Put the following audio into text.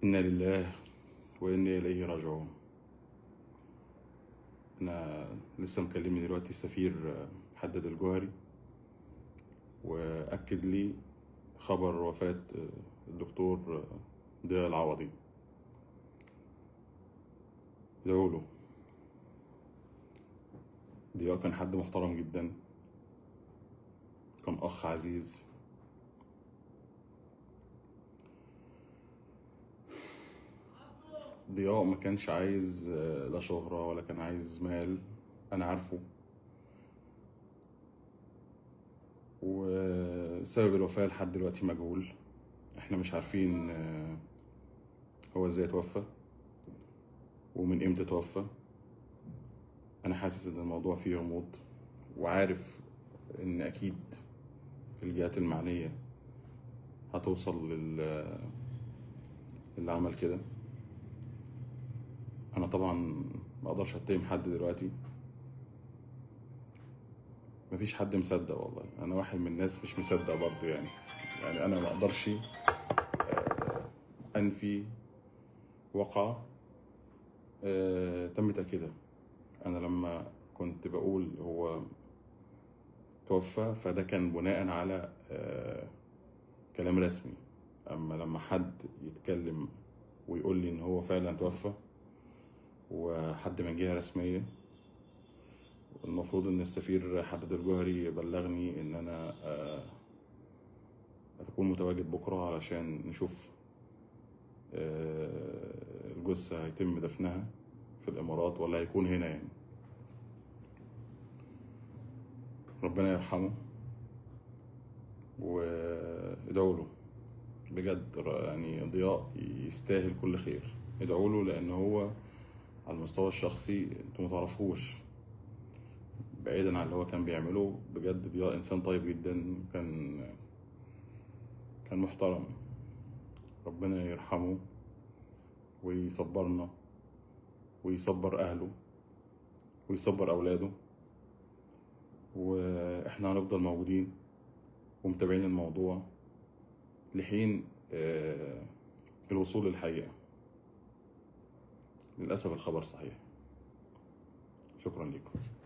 إنا لله وإنا إليه راجعون أنا لسه مكلمني دلوقتي السفير حدد الجوهري وأكد لي خبر وفاة الدكتور ضياء العوضي ادعوا له ضياء كان حد محترم جدا كان أخ عزيز ضياء ما كانش عايز آه، لا شهرة ولا كان عايز مال أنا عارفه وسبب الوفاة لحد دلوقتي مجهول احنا مش عارفين آه، هو ازاي توفى ومن امتى توفى انا حاسس ان الموضوع فيه غموض وعارف ان اكيد الجهات المعنية هتوصل لل اللي عمل كده انا طبعا ما اقدرش اتهم حد دلوقتي مفيش حد مصدق والله انا واحد من الناس مش مصدق برضه يعني يعني انا ما اقدرش آه، انفي وقع آه، تم تأكيدها انا لما كنت بقول هو توفى فده كان بناء على آه، كلام رسمي اما لما حد يتكلم ويقول لي ان هو فعلا توفى وحد من جهة رسمية المفروض ان السفير حدد الجوهري بلغني ان انا آه، هتكون متواجد بكرة علشان نشوف آه، الجثة هيتم دفنها في الامارات ولا هيكون هنا يعني ربنا يرحمه وادعوا له بجد يعني ضياء يستاهل كل خير ادعوا له لان هو على المستوى الشخصي انتوا متعرفوش بعيدا عن اللي هو كان بيعمله بجد ضياء انسان طيب جدا كان كان محترم ربنا يرحمه ويصبرنا ويصبر اهله ويصبر اولاده واحنا هنفضل موجودين ومتابعين الموضوع لحين آه، الوصول للحقيقة للأسف الخبر صحيح شكرا لكم